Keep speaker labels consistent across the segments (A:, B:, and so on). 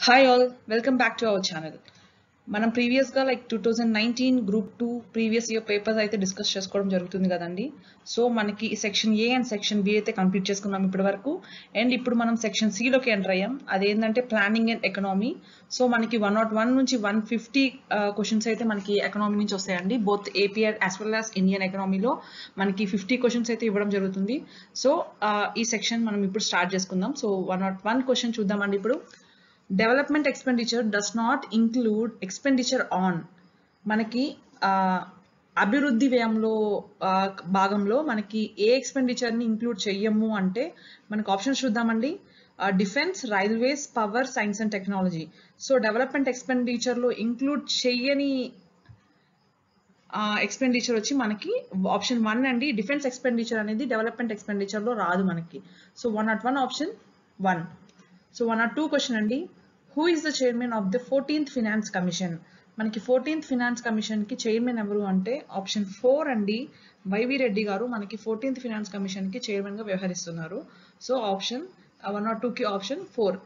A: Hi all welcome back to our channel మనం ప్రీవియస్గా like two thousand nineteen group two previous year papers అయితే discuss చేసుకోవడం జరుగుతుంది కదండి సో మనకి section A and section B అయితే కంప్లీట్ చేసుకున్నాం ఇప్పటి వరకు అండ్ ఇప్పుడు మనం సెక్షన్ సిలోకి ఎంటర్ అయ్యాం అదేంటంటే ప్లానింగ్ అండ్ ఎకనామీ సో మనకి వన్ నాట్ వన్ నుంచి వన్ ఫిఫ్టీ క్వశ్చన్స్ అయితే మనకి ఎకనామీ నుంచి వస్తాయండి both APR as well as Indian ఎకనామీలో మనకి ఫిఫ్టీ క్వశ్చన్స్ అయితే ఇవ్వడం జరుగుతుంది సో ఈ సెక్షన్ మనం ఇప్పుడు స్టార్ట్ చేసుకుందాం so one not one question చూద్దామండి ఇప్పుడు development expenditure does not include expenditure on మనకి అభివృద్ధి వ్యయంలో భాగంలో మనకి ఏ ఎక్స్పెండిచర్ని ఇంక్లూడ్ చెయ్యము అంటే మనకి ఆప్షన్స్ చూద్దామండి defence railways power science and technology so development ఎక్స్పెండిచర్లో ఇంక్లూడ్ చెయ్యని ఎక్స్పెండిచర్ వచ్చి మనకి ఆప్షన్ వన్ అండి డిఫెన్స్ ఎక్స్పెండిచర్ అనేది డెవలప్మెంట్ ఎక్స్పెండిచర్లో రాదు మనకి so one not one option one so one or two question అండి who is the chairman of the fourteenth finance commission మనకి ఫోర్టీన్త్ ఫినాన్స్ కమిషన్కి చైర్మన్ ఎవరు అంటే ఆప్షన్ ఫోర్ అండి వైవి రెడ్డి గారు మనకి ఫోర్టీన్త్ ఫినాన్స్ కమిషన్కి చైర్మన్గా వ్యవహరిస్తున్నారు సో ఆప్షన్ వన్ నాట్ టూకి option four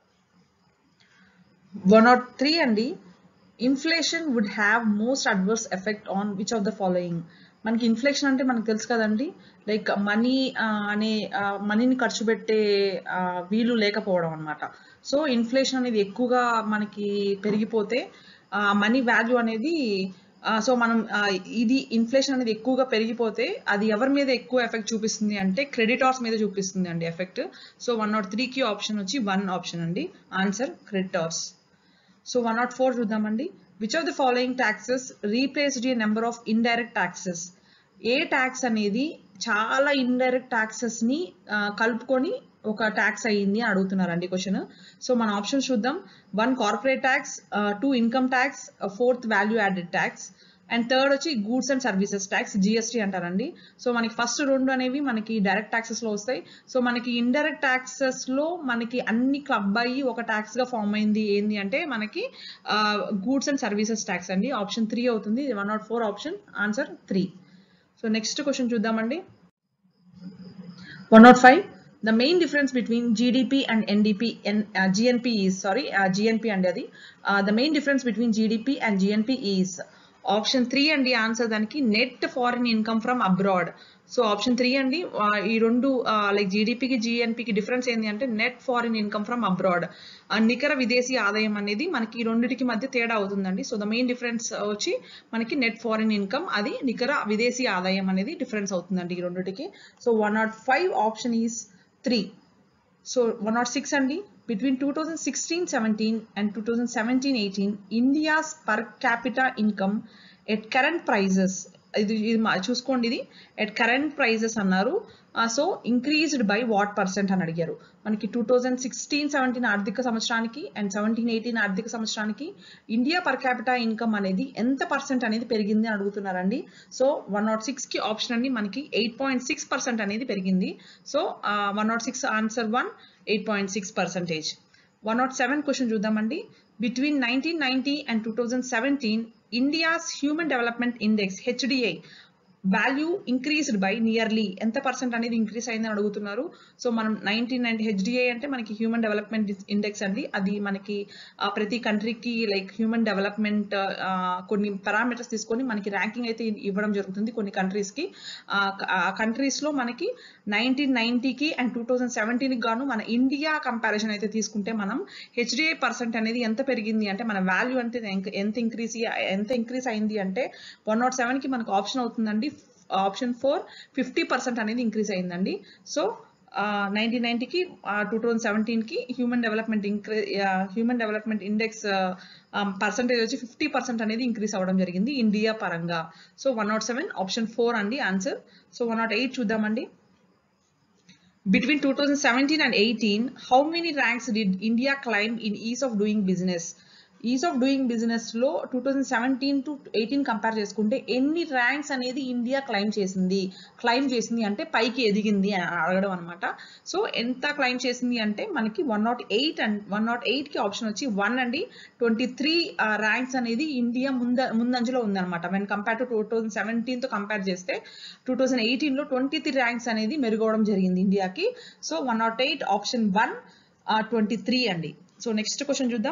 A: one not three అండి inflation would have most adverse effect on which of the following మనకి ఇన్ఫ్లేషన్ అంటే మనకు తెలుసు కదండి లైక్ మనీ అనే మనీని ఖర్చు పెట్టే వీలు లేకపోవడం అనమాట సో ఇన్ఫ్లేషన్ అనేది ఎక్కువగా మనకి పెరిగిపోతే మనీ వాల్యూ అనేది సో మనం ఇది ఇన్ఫ్లేషన్ అనేది ఎక్కువగా పెరిగిపోతే అది ఎవరి మీద ఎక్కువ ఎఫెక్ట్ చూపిస్తుంది అంటే క్రెడిటార్స్ మీద చూపిస్తుంది అండి ఎఫెక్ట్ సో వన్ నాట్ త్రీకి ఆప్షన్ వచ్చి వన్ ఆప్షన్ అండి answer creditors so one not four చూద్దామండి which of the following taxes replaced a number of indirect taxes a tax అనేది చాలా ఇండైరెక్ట్ ట్యాక్సెస్ ని కలుపుకొని ఒక ట్యాక్స్ అయ్యింది అని అడుగుతున్నారండి క్వశ్చన్ సో మన ఆప్షన్ చూద్దాం one corporate tax two income tax fourth value added tax and third వచ్చి goods and services tax GST అంటారండి సో మనకి ఫస్ట్ రెండు అనేవి మనకి డైరెక్ట్ ట్యాక్సెస్ లో వస్తాయి సో మనకి ఇండైరెక్ట్ ట్యాక్సెస్ లో మనకి అన్ని క్లబ్ అయ్యి ఒక ట్యాక్స్ గా ఫామ్ అయింది ఏంది అంటే మనకి గూడ్స్ అండ్ సర్వీసెస్ ట్యాక్స్ అండి ఆప్షన్ త్రీ అవుతుంది one not four option answer three so next question చూద్దామండి one not five the main difference between GDP and NDP and uh, GNP is sorry uh, GNP and అది uh, the main difference between GDP and GNP is option three అండి answer దానికి net foreign income from abroad so option three అండి ఈ రెండు like జీడిపికి జిఎన్పికి difference ఏంటి అంటే net foreign income from abroad నికర విదేశీ ఆదాయం అనేది మనకి ఈ రెండింటికి మధ్య తేడా అవుతుందండి సో ద మెయిన్ డిఫరెన్స్ వచ్చి మనకి నెట్ ఫారిన్ ఇన్కమ్ అది నికర విదేశీ ఆదాయం అనేది డిఫరెన్స్ అవుతుందండి ఈ రెండింటికి so one not five option is three so one not six అండి between two thousand sixteen seventeen and two thousand seventeen eighteen India's per capita income at current prices ఇది ఇది చూసుకోండి ఇది ఎట్ కరెంట్ ప్రైజెస్ అన్నారు so increased by what percent అని అడిగారు మనకి two thousand sixteen seventeen ఆర్థిక సంవత్సరానికి అండ్ సెవెంటీన్ ఎయిటీన్ ఆర్థిక సంవత్సరానికి ఇండియా పర్ క్యాపిటా ఇన్కమ్ అనేది ఎంత పర్సెంట్ అనేది పెరిగింది అని అడుగుతున్నారండి సో వన్ నాట్ సిక్స్కి ఆప్షన్ అండి మనకి ఎయిట్ పాయింట్ సిక్స్ పర్సెంట్ అనేది పెరిగింది so one not six answer one eight point six percentage one not seven question చూద్దామండి between nineteen ninety and two thousand seventeen India's human development index HDI value increased by nearly ఎంత percent అనేది increase అయిందని అడుగుతున్నారు so మనం nineteen ninety HDI అంటే మనకి human development index అండి అది మనకి ప్రతి కంట్రీకి లైక్ హ్యూమన్ డెవలప్మెంట్ కొన్ని పారామీటర్స్ తీసుకొని మనకి ర్యాంకింగ్ అయితే ఇవ్వడం జరుగుతుంది కొన్ని కంట్రీస్కి ఆ కంట్రీస్లో మనకి నైన్టీన్ నైన్టీకి అండ్ టూ థౌజండ్ సెవెంటీన్కి గాను మన ఇండియా కంపారిజన్ అయితే తీసుకుంటే మనం హెచ్డిఐ పర్సెంట్ అనేది ఎంత పెరిగింది అంటే మన వాల్యూ అంటే ఎంత ఇంక్రీజ్ ఎంత ఇంక్రీజ్ అయింది అంటే వన్ నాట్ సెవెన్కి మనకు ఆప్షన్ అవుతుందండి ఆప్షన్ ఫోర్ ఫిఫ్టీ పర్సెంట్ అనేది ఇంక్రీజ్ అయిందండి సో నైన్టీన్ నైన్టీకి టూ థౌజండ్ సెవెంటీన్కి హ్యూమన్ డెవలప్మెంట్ ఇంక్రీ హ్యూమన్ డెవలప్మెంట్ ఇండెక్స్ పర్సంటేజ్ వచ్చి ఫిఫ్టీ పర్సెంట్ అనేది ఇంక్రీజ్ అవ్వడం జరిగింది ఇండియా పరంగా so one not seven option four అండి answer so one nought eight చూద్దామండి Between 2017 and 18, how many ranks did India climb in ease of doing business? Ease of doing business లో two thousand seventeen to eighteen compare చేసుకుంటే ఎన్ని ranks అనేది India claim చేసింది claim చేసింది అంటే పైకి ఎదిగింది అని అడగడం అనమాట సో ఎంత క్లైమ్ చేసింది అంటే మనకి one nought eight and one nought eight కి ఆప్షన్ వచ్చి వన్ అండి ట్వంటీ త్రీ ర్యాంక్స్ అనేది ఇండియా ముంద ముందంజలో ఉందన్నమాట when compare to two thousand seventeen తో కంపేర్ చేస్తే టూ థౌజండ్ ఎయిటీన్ లో ట్వంటీ త్రీ ర్యాంక్స్ అనేది మెరుగవడం జరిగింది ఇండియాకి so one nought eight option one twenty three అండి సో నెక్స్ట్ క్వశ్చన్ చూద్దాం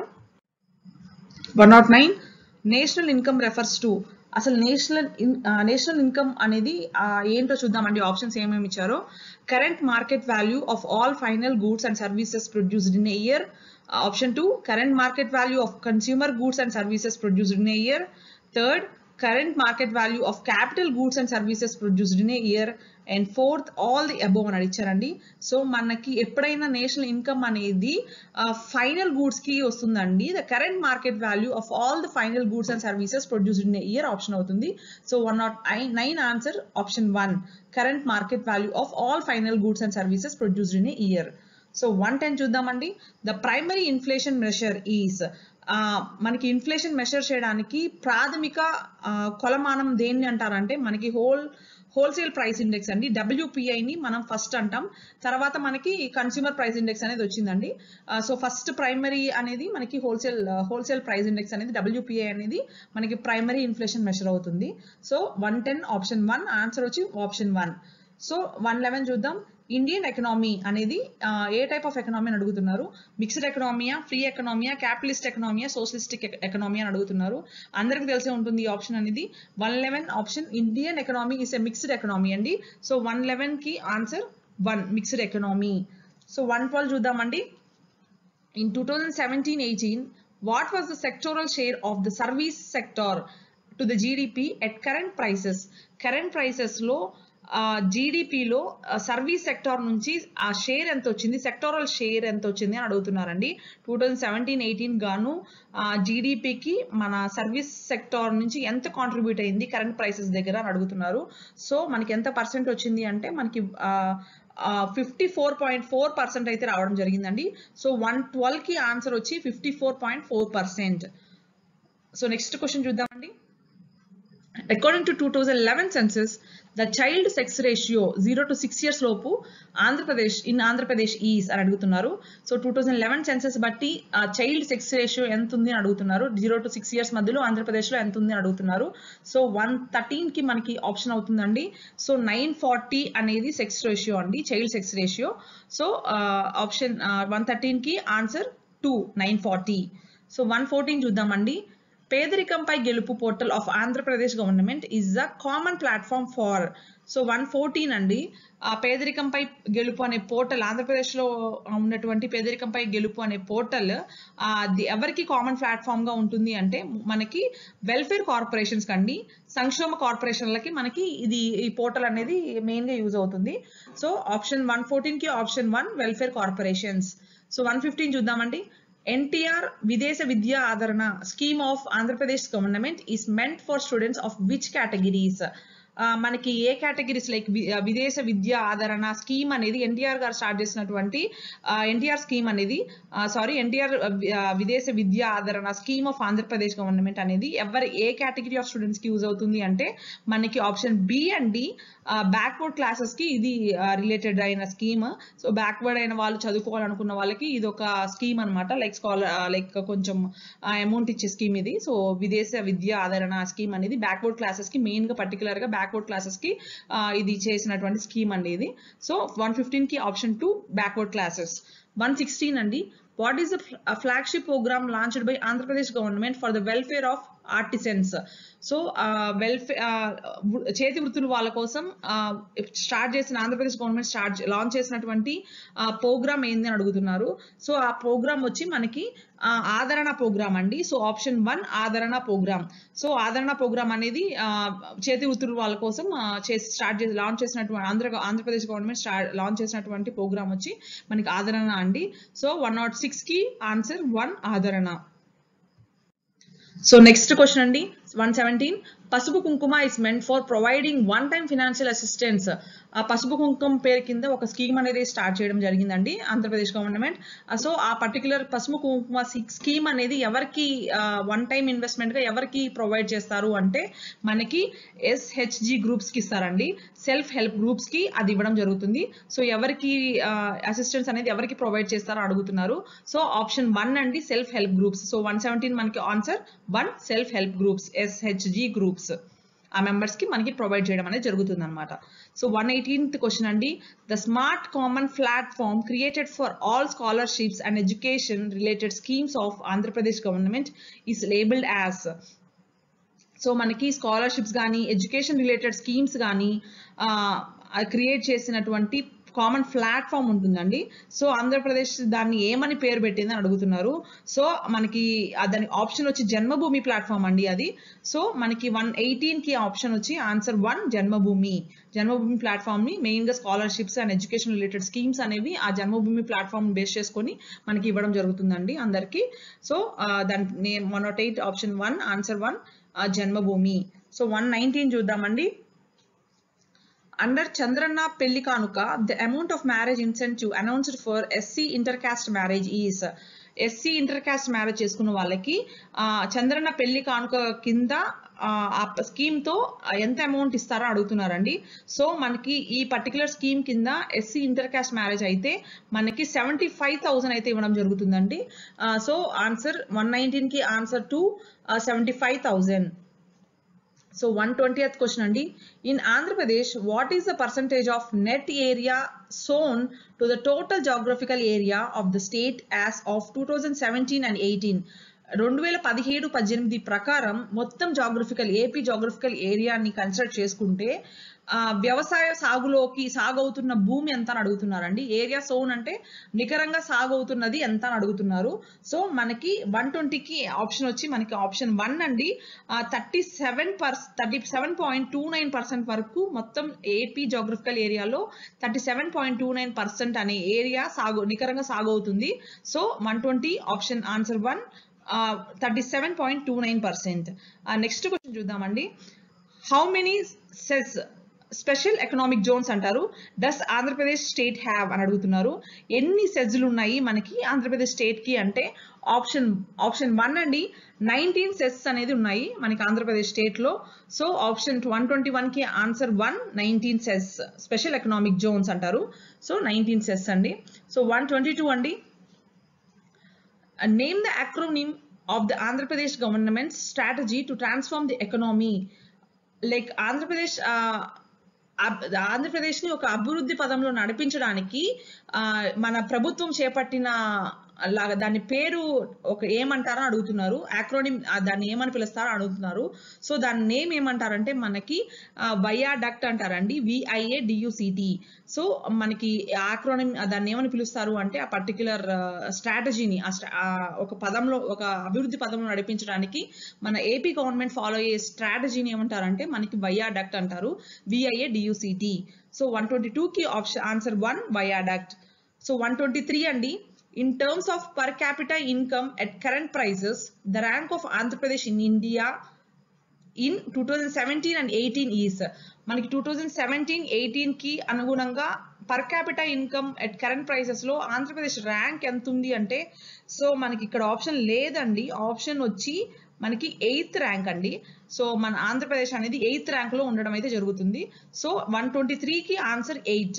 A: one nought nine national income refers to అసలు నేషనల్ నేషనల్ ఇన్కమ్ అనేది ఆ, ఏంటో చూద్దామండి ఆప్షన్స్ ఏమేమి ఇచ్చారో current market value of all final goods and services produced in a year option two current market value of consumer goods and services produced in a year third current market value of capital goods and services produced in a year and fourth all the above అని అడిచారండి so మనకి ఎప్పుడైనా national income అనేది final goods కి వస్తుందండి the current market value of all the final goods and services produced in year option అవుతుంది so one nought nine answer option one current market value of all final goods and services produced in year so one ten చూద్దామండి the primary inflation measure is మనకి inflation measure చేయడానికి ప్రాథమిక ఆ, కొలమానం దేన్ని అంటారంటే మనకి హోల్ హోల్సేల్ ప్రైస్ ఇండెక్స్ అండి WPI ని మనం ఫస్ట్ అంటాం తర్వాత మనకి కన్స్యూమర్ ప్రైస్ ఇండెక్స్ అనేది వచ్చిందండి సో ఫస్ట్ ప్రైమరీ అనేది మనకి హోల్సేల్ హోల్సేల్ ప్రైస్ ఇండెక్స్ అనేది డబ్ల్యూపీఐ అనేది మనకి ప్రైమరీ ఇన్ఫ్లేషన్ మెషర్ అవుతుంది so one ten option one answer వచ్చి option one so one eleven చూద్దాం ఇండియన్ ఎకనామీ అనేది ఆ, ఏ టైప్ ఆఫ్ ఎకనామీ అని అడుగుతున్నారు మిక్స్డ్ ఎకనామియా ఫ్రీ ఎకనామియా క్యాపిటలిస్ట్ ఎకనామియా సోషలిస్టిక్ ఎకనామీ అని అడుగుతున్నారు అందరికి తెలిసే ఉంటుంది ఈ ఆప్షన్ అనేది one eleven option Indian economy is a mixed economy అండి సో వన్ లెవెన్ కి answer one mixed economy so one twelve చూద్దామండి in 2017-18, what was the sectoral share of the service sector to the GDP at current prices? Current prices లో జీడిపిలో service sector నుంచి ఆ share ఎంత వచ్చింది sectoral share ఎంత వచ్చింది అని అడుగుతున్నారండి టూ థౌజండ్ సెవెంటీన్ ఎయిటీన్ గాను జీడిపికి మన సర్వీస్ సెక్టార్ నుంచి ఎంత కాంట్రిబ్యూట్ అయింది కరెంట్ ప్రైసెస్ దగ్గర అని అడుగుతున్నారు సో మనకి ఎంత పర్సెంట్ వచ్చింది అంటే మనకి fifty four point four percent అయితే రావడం జరిగిందండి సో వన్ ట్వెల్వ్ కి ఆన్సర్ వచ్చి fifty four point four percent so next question చూద్దామండి According to 2011 census, the child sex ratio 0 to 6 years లోపు ఆంధ్రప్రదేశ్ ఇన్ ఆంధ్రప్రదేశ్ ఈస్ అని అడుగుతున్నారు so two thousand eleven census బట్టి ఆ చైల్డ్ సెక్స్ రేషియో ఎంత ఉంది అని అడుగుతున్నారు జీరో టు సిక్స్ ఇయర్స్ మధ్యలో ఆంధ్రప్రదేశ్లో ఎంత ఉంది అని అడుగుతున్నారు సో వన్ థర్టీన్ కి మనకి ఆప్షన్ అవుతుందండి సో నైన్ ఫార్టీ అనేది సెక్స్ రేషియో అండి child sex ratio so option one thirteen కి answer two nine forty so one fourteen చూద్దామండి పేదరికంపై గెలుపు portal of Andhra Pradesh government is the common platform for so one fourteen అండి ఆ పేదరికంపై గెలుపు అనే పోర్టల్ ఆంధ్రప్రదేశ్లో ఉన్నటువంటి పేదరికంపై గెలుపు అనే పోర్టల్ అది ఎవరికి కామన్ ప్లాట్ఫామ్ గా ఉంటుంది అంటే మనకి వెల్ఫేర్ కార్పొరేషన్స్ కండి సంక్షేమ కార్పొరేషన్లకి మనకి ఇది ఈ పోర్టల్ అనేది మెయిన్ గా యూజ్ అవుతుంది సో ఆప్షన్ వన్ ఫోర్టీన్ కి option one welfare corporations so one fifteen చూద్దామండి NTR Videsha Vidya Adarana scheme of Andhra Pradesh government is meant for students of which categories మనకి ఏ కేటగిరీస్ లైక్ విదేశ విద్యా ఆదరణ స్కీమ్ అనేది ఎన్టీఆర్ గారు స్టార్ట్ చేసినటువంటి ఎన్టీఆర్ స్కీమ్ అనేది sorry NTR Videsha Vidya Adarana scheme of Andhra Pradesh government అనేది ఎవరి ఏ కేటగిరీ ఆఫ్ స్టూడెంట్స్ కి యూజ్ అవుతుంది అంటే మనకి option B and D backward classes కి ఇది రిలేటెడ్ అయిన స్కీమ్ సో బ్యాక్వర్డ్ అయిన వాళ్ళు చదువుకోవాలనుకున్న వాళ్ళకి ఇది ఒక స్కీమ్ అనమాట లైక్ స్కాలర్ లైక్ కొంచెం అమౌంట్ ఇచ్చే స్కీమ్ ఇది సో విదేశ విద్యా ఆదరణ స్కీమ్ అనేది బ్యాక్వర్డ్ క్లాసెస్ కి మెయిన్ గా పర్టికులర్ గా బ్యాక్వర్డ్ క్లాసెస్ కి ఇది చేసినటువంటి స్కీమ్ అండి ఇది సో వన్ ఫిఫ్టీన్ కి option two backward classes one sixteen అండి what is the flagship programme launched by Andhra Pradesh government for the welfare of artisans so welfare చేతి వృత్తులు వాళ్ళ కోసం స్టార్ట్ చేసిన ఆంధ్రప్రదేశ్ గవర్నమెంట్ స్టార్ట్ లాంచ్ చేసినటువంటి ప్రోగ్రామ్ ఏంది అని అడుగుతున్నారు సో ఆ ప్రోగ్రామ్ వచ్చి మనకి ఆదరణ ప్రోగ్రామ్ అండి so option one Adarana programme so Adarana programme అనేది చేతి వృత్తులు వాళ్ళ కోసం చేసి స్టార్ట్ చేసి లాంచ్ చేసినటువంటి Andhra Andhra Pradesh government start launch చేసినటువంటి ప్రోగ్రామ్ వచ్చి మనకి ఆదరణ అండి సో వన్ నాట్ సిక్స్ కి answer one Adarana so next question అండి one seventeen Pasupu Kumkuma is meant for providing one time financial assistance ఆ పసుపు కుంకుమ పేరు కింద ఒక స్కీమ్ అనేది స్టార్ట్ చేయడం జరిగిందండి ఆంధ్రప్రదేశ్ గవర్నమెంట్ సో ఆ పర్టికులర్ పసుపు కుంకుమ స్కీమ్ అనేది ఎవరికి వన్ టైం ఇన్వెస్ట్మెంట్ గా ఎవరికి ప్రొవైడ్ చేస్తారు అంటే మనకి ఎస్హెచ్జి గ్రూప్స్ కి ఇస్తారండి సెల్ఫ్ హెల్ప్ గ్రూప్స్ కి అది ఇవ్వడం జరుగుతుంది సో ఎవరికి అసిస్టెన్స్ అనేది ఎవరికి ప్రొవైడ్ చేస్తారో అడుగుతున్నారు సో ఆప్షన్ వన్ అండి self help groups so one seventeen మనకి answer one self help groups SHG groups ఆ మెంబర్స్ కి మనకి ప్రొవైడ్ చేయడం అనేది జరుగుతుంది అనమాట సో వన్ ఎయిటీన్త్ క్వశ్చన్ అండి the smart common platform created for all scholarships and education related schemes of Andhra Pradesh government is labelled as so మనకి scholarships కానీ ఎడ్యుకేషన్ రిలేటెడ్ స్కీమ్స్ కానీ క్రియేట్ చేసినటువంటి కామన్ ప్లాట్ఫామ్ ఉంటుందండి సో ఆంధ్రప్రదేశ్ దాన్ని ఏమని పేరు పెట్టింది అని అడుగుతున్నారు సో మనకి దాని ఆప్షన్ వచ్చి జన్మభూమి ప్లాట్ఫామ్ అండి అది సో మనకి వన్ ఎయిటీన్ కి ఆప్షన్ వచ్చి answer one Janmabhoomi Janmabhoomi platform ని మెయిన్ గా scholarships and education related schemes అనేవి ఆ జన్మభూమి ప్లాట్ఫామ్ బేస్ చేసుకొని మనకి ఇవ్వడం జరుగుతుందండి అందరికి సో దాని one nought eight option one answer one Janmabhoomi so one nineteen చూద్దామండి under Chandranna Pelli Kanuka the amount of marriage incentive announced for SC inter caste marriage is SC inter caste marriage చేసుకున్న వాళ్ళకి చంద్రన్న పెళ్లి కానుక కింద ఆ స్కీమ్ తో ఎంత అమౌంట్ ఇస్తారో అడుగుతున్నారండి సో మనకి ఈ పర్టికులర్ స్కీమ్ కింద ఎస్సీ ఇంటర్ కాస్ట్ మ్యారేజ్ అయితే మనకి సెవెంటీ ఫైవ్ థౌసండ్ అయితే ఇవ్వడం జరుగుతుందండి సో ఆన్సర్ వన్ నైన్టీన్ కి answer to seventy five thousand so one twentieth question అండి in Andhra Pradesh what is the percentage of net area sown to the total geographical area of the state as of two thousand seventeen and eighteen రెండు వేల పదిహేడు పద్దెనిమిది ప్రకారం మొత్తం geographical AP geographical ఏరియాని consider చేసుకుంటే వ్యవసాయ సాగులోకి సాగవుతున్న భూమి ఎంత అని అడుగుతున్నారండి ఏరియా సోన్ అంటే నికరంగా సాగవుతున్నది ఎంత అని అడుగుతున్నారు సో మనకి వన్ ట్వంటీకి ఆప్షన్ వచ్చి మనకి ఆప్షన్ వన్ అండి thirty seven per thirty seven point two nine percent వరకు మొత్తం ఏపీ జాగ్రఫికల్ ఏరియాలో thirty seven point two nine percent అనే ఏరియా సాగు నికరంగా సాగవుతుంది so one twenty option answer one thirty seven point two nine percent next question చూద్దామండి how many SEZs special economic zones అంటారు does Andhra Pradesh state have అని అడుగుతున్నారు ఎన్ని సెజ్లు ఉన్నాయి మనకి ఆంధ్రప్రదేశ్ స్టేట్ కి అంటే ఆప్షన్ ఆప్షన్ వన్ అండి నైన్టీన్ సెస్ అనేది ఉన్నాయి మనకి ఆంధ్రప్రదేశ్ స్టేట్ లో so option one twenty one కి answer one nineteen SEZs special economic zones అంటారు సో నైన్టీన్ సెస్ అండి సో వన్ ట్వంటీ టూ అండి name the acronym of the Andhra Pradesh government strategy to transform the economy like Andhra Pradesh Andhra Pradesh ని ఒక అభివృద్ధి పదంలో నడిపించడానికి మన ప్రభుత్వం చేపట్టిన లాగా దాని పేరు ఒక ఏమంటారో అడుగుతున్నారు ఆక్రోనిమ్ దాన్ని ఏమని పిలుస్తారో అడుగుతున్నారు సో దాని నేమ్ ఏమంటారంటే మనకి వైయా డక్ట్ అంటారండి విఐఏ డియుసిటి సో మనకి ఆక్రోనిమ్ దాన్ని ఏమని పిలుస్తారు అంటే ఆ పర్టికులర్ స్ట్రాటజీని ఒక పదంలో ఒక అభివృద్ధి పదంలో నడిపించడానికి మన ఏపీ గవర్నమెంట్ ఫాలో అయ్యే స్ట్రాటజీని ఏమంటారంటే మనకి వైయా డక్ట్ అంటారు V I A D U C T so one twenty టూకి option answer one viaduct so one twenty three అండి In terms of per capita income at current prices, the rank of Andhra Pradesh in India in 2017 and 18 is మనకి two thousand seventeen eighteen కి అనుగుణంగా per capita income at current prices లో Andhra Pradesh rank ఎంత ఉంది అంటే so మనకి ఇక్కడ option లేదండి ఆప్షన్ వచ్చి మనకి ఎయిత్ ర్యాంక్ అండి సో మన ఆంధ్రప్రదేశ్ అనేది ఎయిత్ ర్యాంక్ లో ఉండడం అయితే జరుగుతుంది సో వన్ ట్వంటీ త్రీకి answer eight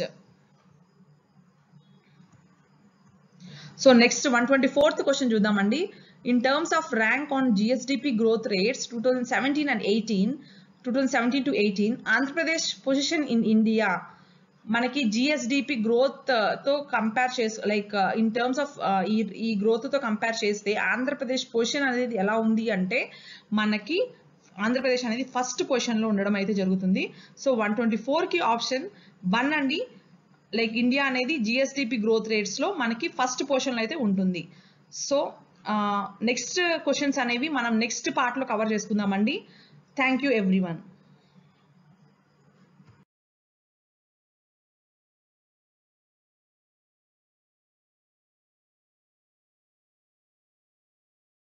A: so next one twenty fourth question చూద్దామండి in terms of rank on GSDP growth rates two thousand seventeen and eighteen two thousand seventeen to eighteen Andhra Pradesh position in India మనకి GSDP growth తో compare చేసి like in terms of ఈ ఈ growth తో compare చేస్తే Andhra Pradesh position అనేది ఎలా ఉంది అంటే మనకి ఆంధ్రప్రదేశ్ అనేది ఫస్ట్ పొజిషన్ లో ఉండడం అయితే జరుగుతుంది సో వన్ ట్వంటీ ఫోర్ కి ఆప్షన్ వన్ అండి లైక్ ఇండియా అనేది జిఎస్డిపి గ్రోత్ రేట్స్ లో మనకి ఫస్ట్ పొజిషన్ లో అయితే ఉంటుంది సో నెక్స్ట్ క్వశ్చన్స్ అనేవి మనం నెక్స్ట్ పార్ట్ లో కవర్ చేసుకుందామండి థ్యాంక్ యూ ఎవ్రీ